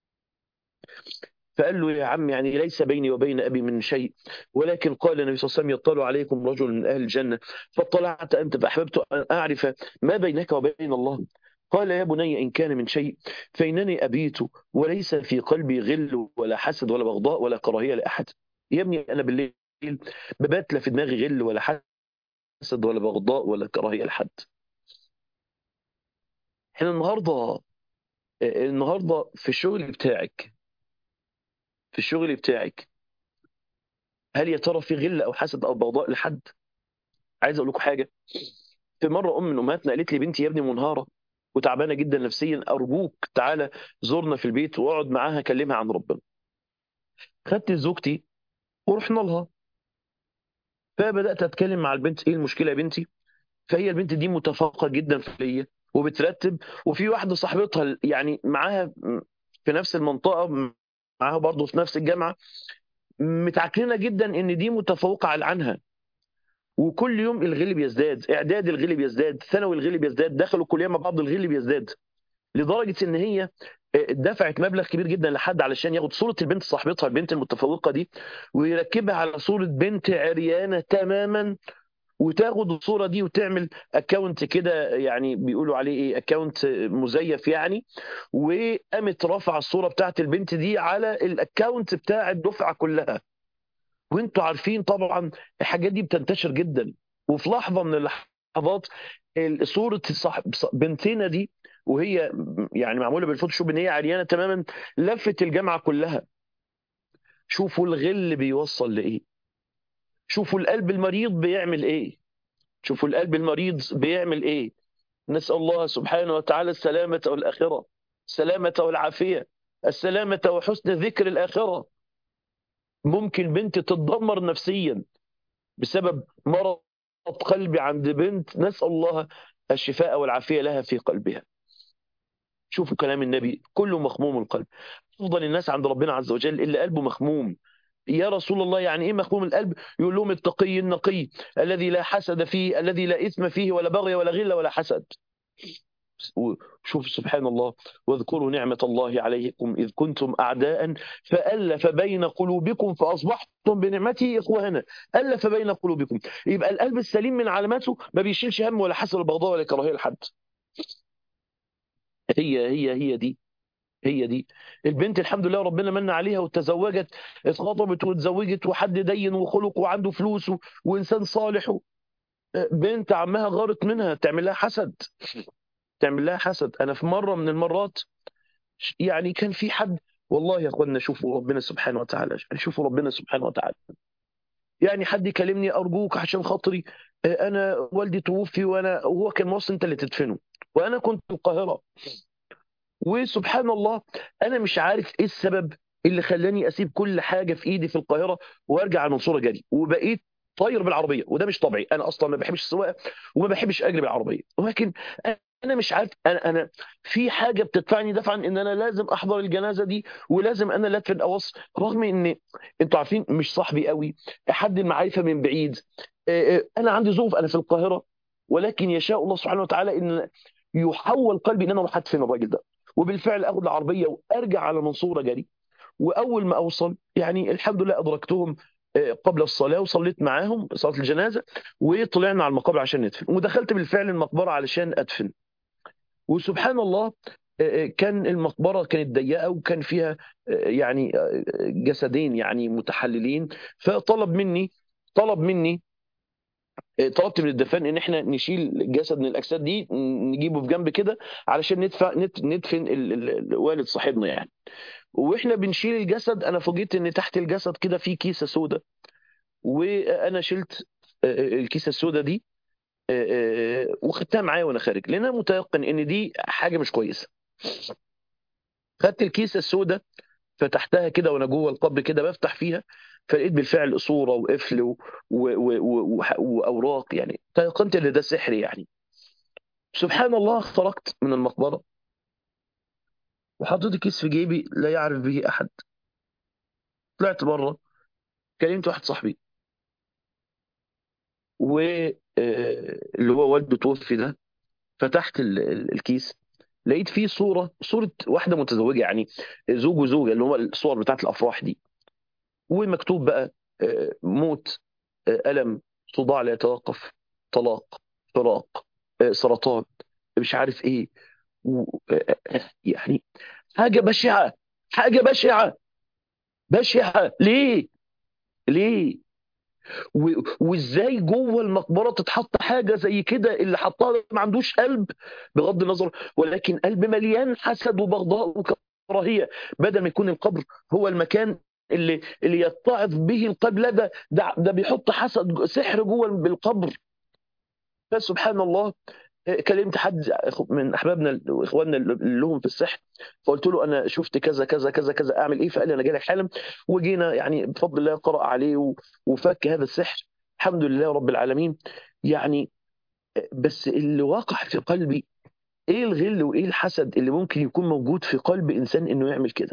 فقال له يا عم يعني ليس بيني وبين ابي من شيء ولكن قال النبي صلى الله عليه وسلم يطلع عليكم رجل من اهل الجنه فاطلعت انت فاحببت ان اعرف ما بينك وبين الله قال يا بني ان كان من شيء فانني ابيت وليس في قلبي غل ولا حسد ولا بغضاء ولا كراهيه لاحد يا ابني انا بالليل ببات لا في دماغي غل ولا حسد ولا بغضاء ولا كراهيه لحد احنا النهارده النهارده في الشغل بتاعك في الشغل بتاعك هل يا ترى في غل او حسد او بغضاء لحد عايز اقول لكم حاجه في مره ام من امهاتنا قالت لي بنتي يا ابني منهاره وتعبانه جدا نفسيا ارجوك تعالى زورنا في البيت واقعد معاها كلمها عن ربنا خدت زوجتي ورحنا لها فبدات اتكلم مع البنت ايه المشكله يا بنتي فهي البنت دي متفوقه جدا فيا وبترتب وفي واحده صاحبتها يعني معاها في نفس المنطقه معاها برضه في نفس الجامعه متعكرنه جدا ان دي متفوقه على عنها وكل يوم الغل بيزداد اعداد الغل بيزداد ثانوي الغل بيزداد دخلوا الكليه مع بعض الغل بيزداد لدرجه ان هي دفعت مبلغ كبير جدا لحد علشان ياخد صوره البنت صاحبتها البنت المتفوقه دي ويركبها على صوره بنت عريانه تماما وتاخد الصوره دي وتعمل اكونت كده يعني بيقولوا عليه ايه اكونت مزيف يعني وقامت رافعه الصوره بتاعت البنت دي على الاكونت بتاع الدفعه كلها وانتوا عارفين طبعا الحاجات دي بتنتشر جدا وفي لحظه من اللحظات صوره صاحب بنتنا دي وهي يعني معموله بالفوتوشوب ان هي عريانه تماما لفت الجامعه كلها شوفوا الغل بيوصل لايه شوفوا القلب المريض بيعمل ايه شوفوا القلب المريض بيعمل ايه نسال الله سبحانه وتعالى السلامه والاخره السلامه والعافيه السلامه وحسن ذكر الاخره ممكن بنت تتدمر نفسيا بسبب مرض قلبي عند بنت نسال الله الشفاء والعافيه لها في قلبها شوفوا كلام النبي كله مخموم القلب افضل الناس عند ربنا عز وجل اللي قلبه مخموم يا رسول الله يعني ايه مخموم القلب يقول لهم التقي النقي الذي لا حسد فيه الذي لا اثم فيه ولا بغي ولا غل ولا حسد شوف سبحان الله واذكروا نعمة الله عليكم إذ كنتم أعداء فألف بين قلوبكم فأصبحتم بنعمته إخوانا ألف بين قلوبكم يبقى القلب السليم من علاماته ما بيشيلش هم ولا حسد ولا بغضاء ولا كراهية لحد هي هي هي دي هي دي البنت الحمد لله ربنا من عليها وتزوجت اتخطبت واتزوجت وحد دين وخلق وعنده فلوس وانسان صالح بنت عمها غارت منها تعمل لها حسد تعمل لها حسد انا في مره من المرات يعني كان في حد والله يا اخوانا شوفوا ربنا سبحانه وتعالى شوفوا ربنا سبحانه وتعالى يعني حد يكلمني ارجوك عشان خاطري انا والدي توفي وانا وهو كان موصي انت اللي تدفنه وانا كنت في القاهره وسبحان الله انا مش عارف ايه السبب اللي خلاني اسيب كل حاجه في ايدي في القاهره وارجع على المنصوره جري وبقيت طاير بالعربيه وده مش طبيعي انا اصلا ما بحبش السواقه وما بحبش اجري بالعربيه ولكن انا مش عارف انا انا في حاجه بتدفعني دفعا ان انا لازم احضر الجنازه دي ولازم انا اللي ادفن اوص رغم ان انتوا عارفين مش صاحبي قوي حد المعرفه من بعيد آه، آه، انا عندي ظروف انا في القاهره ولكن يشاء الله سبحانه وتعالى ان يحول قلبي ان انا اروح ادفن الراجل ده وبالفعل اخد العربيه وارجع على منصوره جري واول ما اوصل يعني الحمد لله ادركتهم آه، قبل الصلاه وصليت معاهم صلاه الجنازه وطلعنا على المقابر عشان ندفن ودخلت بالفعل المقبره علشان ادفن وسبحان الله آه، آه، كان المقبره كانت ضيقه وكان فيها آه، يعني آه، جسدين يعني متحللين فطلب مني طلب مني آه، طلبت من الدفان ان احنا نشيل جسد من الاجساد دي نجيبه في جنب كده علشان ندفع ند- ندفن ال- ال- ال- والد صاحبنا يعني واحنا بنشيل الجسد انا فوجئت ان تحت الجسد كده في كيسه سوداء وانا شلت آه، آه، الكيسه السوداء دي آه، آه، وخدتها معايا وانا خارج لان انا متيقن ان دي حاجه مش كويسه خدت الكيسه السوداء فتحتها كده وانا جوه القبر كده بفتح فيها فلقيت بالفعل صوره وقفل و... و... و... و... واوراق يعني تيقنت ان ده سحر يعني سبحان الله خرجت من المقبره وحطيت الكيس في جيبي لا يعرف به احد طلعت بره كلمت واحد صاحبي و آه، اللي هو والده توفي ده فتحت ال- ال- الكيس لقيت فيه صوره صوره واحده متزوجه يعني زوج وزوجه اللي هو الصور بتاعت الافراح دي ومكتوب بقى آه، موت آه، ألم صداع لا يتوقف طلاق فراق آه، سرطان مش عارف ايه و... آه، آه، يعني حاجة بشعة حاجة بشعة بشعة ليه ليه و... وازاي جوه المقبرة تتحط حاجة زي كده اللي حطها ده ما عندوش قلب بغض النظر ولكن قلب مليان حسد وبغضاء وكراهية بدل ما يكون القبر هو المكان اللي اللي يتعظ به القلب لا ده ده, ده بيحط حسد سحر جوه بالقبر فسبحان الله كلمت حد من احبابنا واخواننا اللي لهم في السحر فقلت له انا شفت كذا كذا كذا كذا اعمل ايه فقال لي انا جاي لك حالا وجينا يعني بفضل الله قرأ عليه و- وفك هذا السحر الحمد لله رب العالمين يعني بس اللي واقع في قلبي ايه الغل وايه الحسد اللي ممكن يكون موجود في قلب انسان انه يعمل كده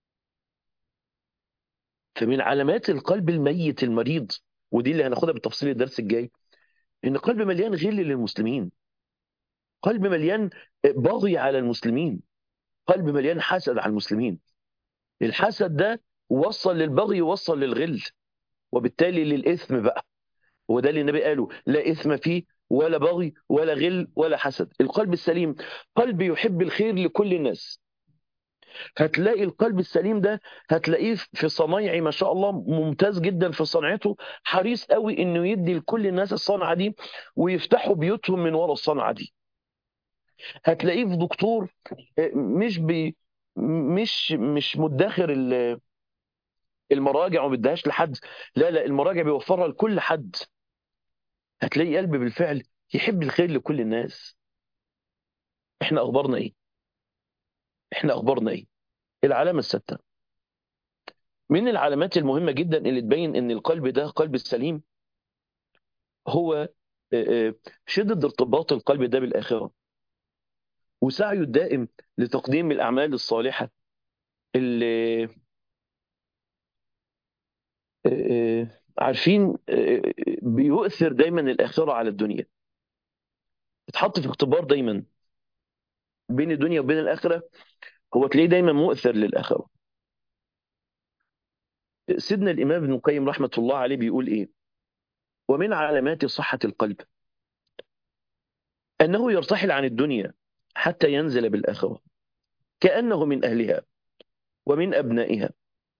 فمن علامات القلب الميت المريض ودي اللي هناخدها بالتفصيل الدرس الجاي ان قلب مليان غل للمسلمين قلب مليان بغي على المسلمين قلب مليان حسد على المسلمين الحسد ده وصل للبغي ووصل للغل وبالتالي للإثم بقى وده اللي النبي قاله لا إثم فيه ولا بغي ولا غل ولا حسد القلب السليم قلب يحب الخير لكل الناس هتلاقي القلب السليم ده هتلاقيه في صنايعي ما شاء الله ممتاز جدا في صنعته حريص قوي انه يدي لكل الناس الصنعه دي ويفتحوا بيوتهم من ورا الصنعه دي هتلاقيه في دكتور آه، مش بي مش مش مدخر ال- المراجع وما بيديهاش لحد لا لا المراجع بيوفرها لكل حد هتلاقي قلب بالفعل يحب الخير لكل الناس احنا اخبارنا ايه احنا اخبارنا ايه العلامه السادسه من العلامات المهمه جدا اللي تبين ان القلب ده قلب السليم هو آه، آه، شده ارتباط القلب ده بالاخره وسعيه الدائم لتقديم الاعمال الصالحه اللي آه، آه، عارفين آه، آه، بيؤثر دايما الاخره على الدنيا اتحط في اختبار دايما بين الدنيا وبين الاخره هو تلاقيه دايما مؤثر للاخره سيدنا الامام ابن القيم رحمه الله عليه بيقول ايه ومن علامات صحه القلب انه يرتحل عن الدنيا حتى ينزل بالاخره كانه من اهلها ومن ابنائها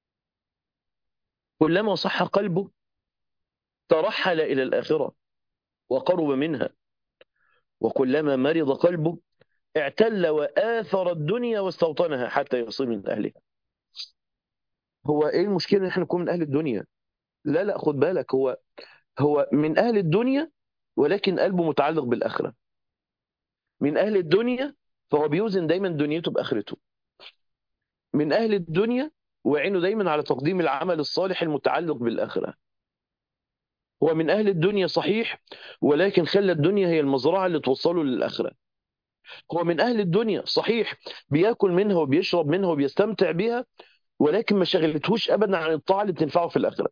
كلما صح قلبه ترحل الى الاخره وقرب منها وكلما مرض قلبه اعتل واثر الدنيا واستوطنها حتى يصير من اهلها هو ايه المشكله ان احنا نكون من اهل الدنيا لا لا خد بالك هو هو من اهل الدنيا ولكن قلبه متعلق بالاخره من اهل الدنيا فهو بيوزن دايما دنيته باخرته من اهل الدنيا وعينه دايما على تقديم العمل الصالح المتعلق بالاخره هو من اهل الدنيا صحيح ولكن خلى الدنيا هي المزرعه اللي توصله للاخره هو من أهل الدنيا صحيح بياكل منها وبيشرب منها وبيستمتع بها ولكن ما شغلتهوش أبدا عن الطاعة اللي بتنفعه في الآخرة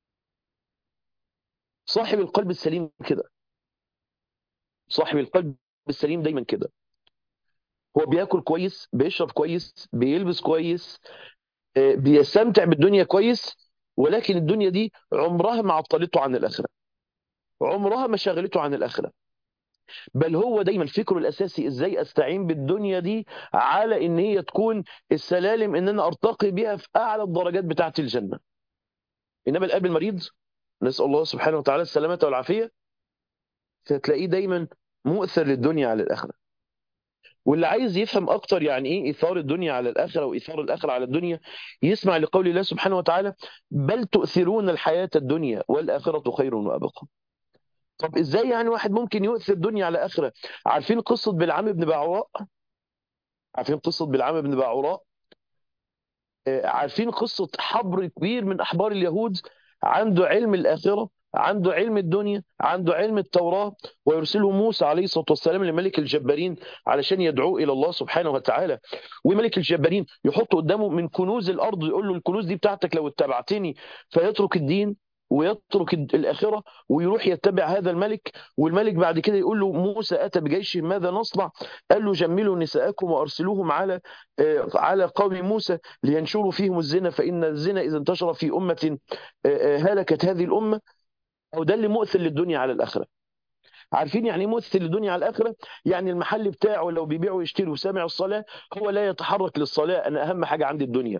صاحب القلب السليم كده صاحب القلب السليم دايما كده هو بياكل كويس بيشرب كويس بيلبس كويس آه، بيستمتع بالدنيا كويس ولكن الدنيا دي عمرها ما عطلته عن الآخرة عمرها ما شغلته عن الآخرة بل هو دايما فكره الأساسي إزاي أستعين بالدنيا دي على إن هي تكون السلالم إن أنا أرتقي بيها في أعلى الدرجات بتاعة الجنة إنما القلب المريض نسأل الله سبحانه وتعالى السلامة والعافية فتلاقيه دايما مؤثر للدنيا على الآخرة واللي عايز يفهم أكتر يعني إيه إيثار الدنيا على الآخرة وإيثار الآخرة على الدنيا يسمع لقول الله سبحانه وتعالى بل تؤثرون الحياة الدنيا والآخرة خير وأبقى طب إزاي يعني واحد ممكن يؤثر الدنيا على الآخرة عارفين قصة بلعام بن بعوراء عارفين قصة بلعام بن بعوراء آه، عارفين قصة حبر كبير من أحبار اليهود عنده علم الآخرة عنده علم الدنيا عنده علم التوراة ويرسله موسى عليه الصلاة والسلام لملك الجبارين علشان يدعوه إلى الله سبحانه وتعالى وملك الجبارين يحط قدامه من كنوز الأرض يقول له الكنوز دي بتاعتك لو اتبعتني فيترك الدين ويترك الآخرة ويروح يتبع هذا الملك والملك بعد كده يقول له موسى أتى بجيش ماذا نصنع قال له جملوا نساءكم وأرسلوهم على آه، على قوم موسى لينشروا فيهم الزنا فإن الزنا إذا انتشر في أمة آه، آه، هلكت هذه الأمة أو ده اللي مؤثر للدنيا على الآخرة عارفين يعني ايه مؤثر للدنيا على الآخرة يعني المحل بتاعه لو بيبيع ويشتري وسامع الصلاة هو لا يتحرك للصلاة أنا أهم حاجة عندي الدنيا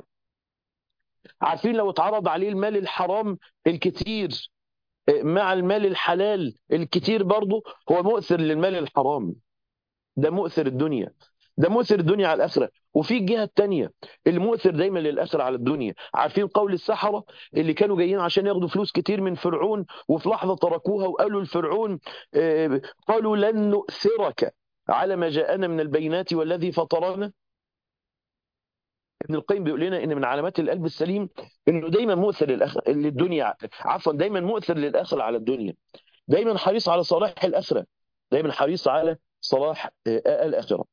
عارفين لو اتعرض عليه المال الحرام الكتير مع المال الحلال الكتير برضه هو مؤثر للمال الحرام ده مؤثر الدنيا ده مؤثر الدنيا على الآخرة وفي الجهة التانية المؤثر دايما للآخرة على الدنيا عارفين قول السحرة اللي كانوا جايين عشان ياخدوا فلوس كتير من فرعون وفي لحظة تركوها وقالوا لفرعون آه، قالوا لن نؤثرك على ما جاءنا من البينات والذي فطرنا ابن القيم بيقول لنا ان من علامات القلب السليم انه دايما مؤثر للآخر للدنيا عفوا دايما مؤثر للآخرة على الدنيا دايما حريص على صلاح الآخرة دايما حريص على صلاح آه، الآخرة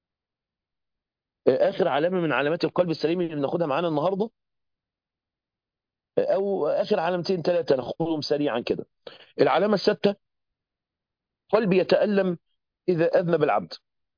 آه، آخر علامة من علامات القلب السليم اللي بناخدها معانا النهاردة آه، أو آخر علامتين ثلاثة ناخدهم سريعا كده العلامة السادسة قلب يتألم إذا أذنب العبد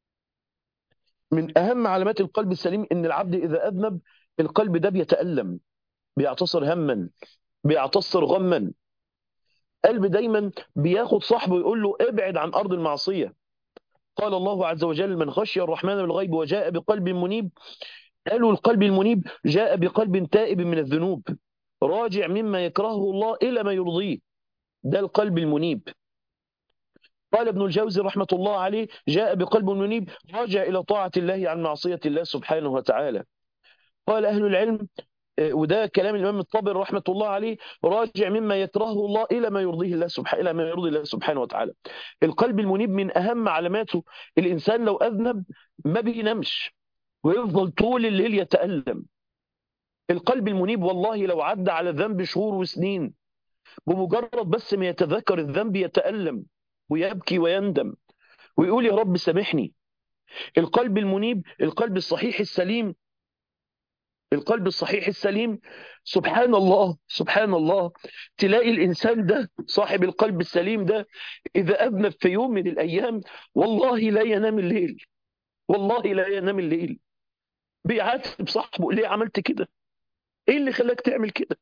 من أهم علامات القلب السليم إن العبد إذا أذنب القلب ده بيتألم بيعتصر هما بيعتصر غما قلب دايما بياخد صاحبه يقول له ابعد عن أرض المعصية قال الله عز وجل من خشي الرحمن بالغيب وجاء بقلب منيب قالوا القلب المنيب جاء بقلب تائب من الذنوب راجع مما يكرهه الله إلى ما يرضيه ده القلب المنيب قال ابن الجوزي رحمة الله عليه جاء بقلب منيب راجع إلى طاعة الله عن معصية الله سبحانه وتعالى قال أهل العلم آه، وده كلام الإمام الطبري رحمة الله عليه راجع مما يكرهه الله إلى ما يرضيه الله سبحانه إلى ما يرضي الله سبحانه وتعالى القلب المنيب من أهم علاماته الإنسان لو أذنب ما بينامش ويفضل طول الليل يتألم القلب المنيب والله لو عدى على ذنب شهور وسنين بمجرد بس ما يتذكر الذنب يتألم ويبكي ويندم ويقول يا رب سامحني القلب المنيب القلب الصحيح السليم القلب الصحيح السليم سبحان الله سبحان الله تلاقي الإنسان ده صاحب القلب السليم ده إذا أذنب في يوم من الأيام والله لا ينام الليل والله لا ينام الليل بيعاتب صاحبه ليه عملت كده ايه اللي خلاك تعمل كده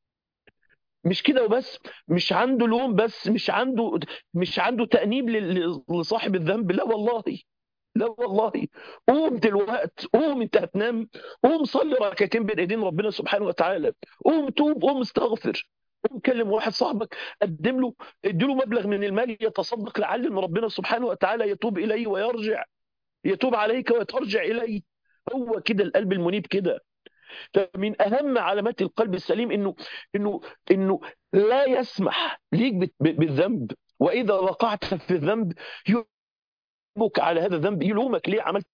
مش كده وبس مش عنده لوم بس مش عنده مش عنده تأنيب لل- لصاحب الذنب لا والله لا والله قوم دلوقتي قوم انت هتنام قوم صلي ركعتين بين ايدين ربنا سبحانه وتعالى قوم توب قوم استغفر قوم كلم واحد صاحبك قدم له اديله مبلغ من المال يتصدق لعل ان ربنا سبحانه وتعالى يتوب اليه ويرجع يتوب عليك وترجع اليه هو كده القلب المنيب كده فمن اهم علامات القلب السليم انه انه انه لا يسمح ليك بت- بالذنب واذا وقعت في الذنب يلومك على هذا الذنب يلومك ليه عملت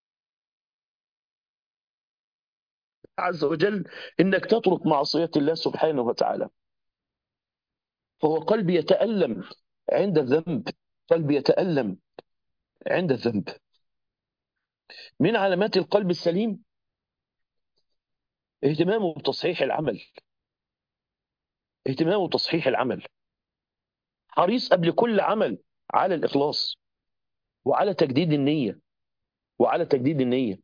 عز وجل انك تترك معصيه الله سبحانه وتعالى فهو قلبي يتالم عند الذنب قلبي يتالم عند الذنب من علامات القلب السليم اهتمامه بتصحيح العمل اهتمامه بتصحيح العمل حريص قبل كل عمل على الإخلاص وعلى تجديد النية وعلى تجديد النية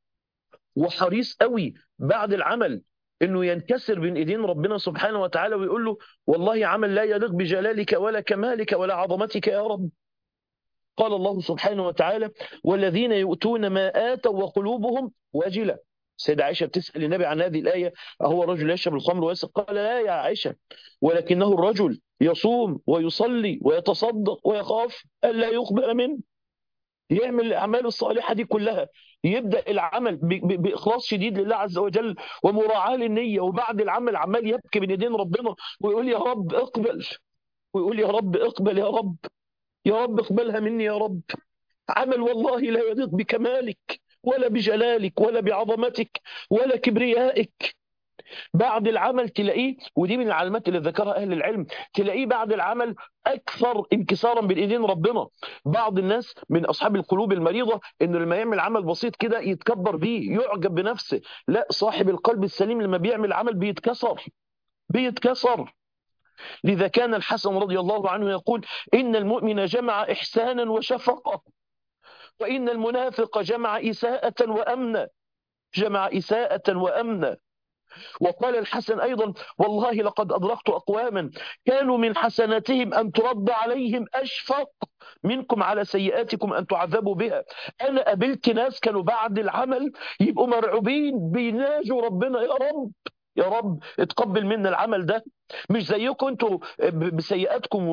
وحريص قوي بعد العمل انه ينكسر بين ايدين ربنا سبحانه وتعالى ويقول له والله عمل لا يليق بجلالك ولا كمالك ولا عظمتك يا رب قال الله سبحانه وتعالى والذين يؤتون ما آتوا وقلوبهم واجلة سيدة عائشة بتسأل النبي عن هذه الآية أهو الرجل يشرب الخمر ويسق قال لا يا عائشة ولكنه الرجل يصوم ويصلي ويتصدق ويخاف ألا يقبل منه يعمل الأعمال الصالحة دي كلها يبدأ العمل بإخلاص شديد لله عز وجل ومراعاة للنية وبعد العمل عمال يبكي بين ايدين ربنا ويقول يا رب اقبل ويقول يا رب اقبل يا رب يا رب اقبلها مني يا رب عمل والله لا يليق بكمالك ولا بجلالك ولا بعظمتك ولا كبريائك بعد العمل تلاقيه ودي من العلامات اللي ذكرها اهل العلم تلاقيه بعد العمل اكثر انكسارا بين ايدين ربنا بعض الناس من اصحاب القلوب المريضه انه لما يعمل عمل بسيط كده يتكبر بيه يعجب بنفسه لا صاحب القلب السليم لما بيعمل عمل بيتكسر بيتكسر لذا كان الحسن رضي الله عنه يقول إن المؤمن جمع إحسانا وشفقة وإن المنافق جمع إساءة وأمنا جمع إساءة وأمنا وقال الحسن أيضا والله لقد أدركت أقواما كانوا من حسناتهم أن ترد عليهم أشفق منكم على سيئاتكم أن تعذبوا بها أنا قابلت ناس كانوا بعد العمل يبقوا مرعوبين بيناجوا ربنا يا رب يا رب اتقبل منا العمل ده مش زيكم انتوا بسيئاتكم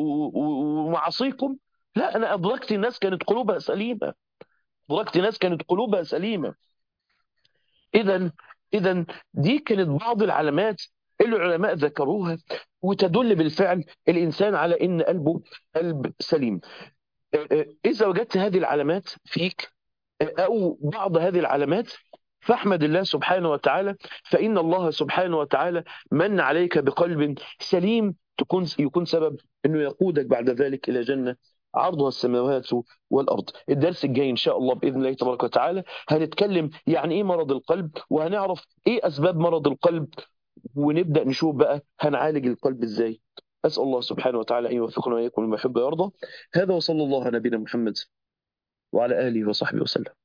ومعاصيكم لا انا ادركت الناس كانت قلوبها سليمه ادركت ناس كانت قلوبها سليمه اذا اذا دي كانت بعض العلامات اللي العلماء ذكروها وتدل بالفعل الانسان على ان قلبه قلب سليم اذا وجدت هذه العلامات فيك او بعض هذه العلامات فاحمد الله سبحانه وتعالى فإن الله سبحانه وتعالى من عليك بقلب سليم تكون يكون سبب أنه يقودك بعد ذلك إلى جنة عرضها السماوات والأرض الدرس الجاي إن شاء الله بإذن الله تبارك وتعالى هنتكلم يعني إيه مرض القلب وهنعرف إيه أسباب مرض القلب ونبدأ نشوف بقى هنعالج القلب إزاي أسأل الله سبحانه وتعالى أن يوفقنا وإياكم لما يحب ويرضى هذا وصلى الله على نبينا محمد وعلى آله وصحبه وسلم